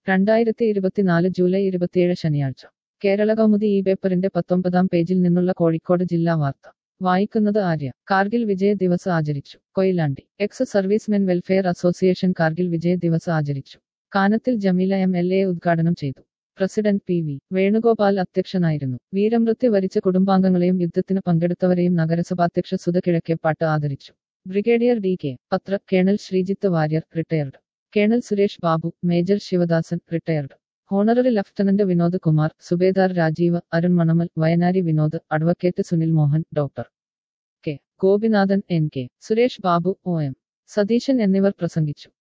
രണ്ടായിരത്തി ഇരുപത്തിനാല് ജൂലൈ ഇരുപത്തിയേഴ് ശനിയാഴ്ച കേരള കൗമുദി ഈ പേപ്പറിന്റെ പത്തൊമ്പതാം പേജിൽ നിന്നുള്ള കോഴിക്കോട് ജില്ലാ വാർത്ത വായിക്കുന്നത് ആര്യ കാർഗിൽ വിജയ ദിവസ് ആചരിച്ചു Koyilandy ex servicemen welfare association Kargil Vijay Diwas ആചരിച്ചു Kanathil Jameela M L A ഉദ്ഘാടനം ചെയ്തു പ്രസിഡന്റ് പി വി വേണുഗോപാൽ അധ്യക്ഷനായിരുന്നു വീരമൃത്യു വരിച്ച കുടുംബാംഗങ്ങളെയും യുദ്ധത്തിന് പങ്കെടുത്തവരെയും നഗരസഭാധ്യക്ഷ സുധ കിഴക്കേപ്പാട്ട് ആദരിച്ചു brigadier D K Patra colonel Sreejith Warrier retired colonel Suresh Babu major Sivadasan retired honorary lieutenant Vinod Kumar Subedar Rajeev Arun Manamal Vayanari Vinod advocate Sunil Mohan doctor K Gopinathan N K Suresh Babu O M Satheesan എന്നിവർ പ്രസംഗിച്ചു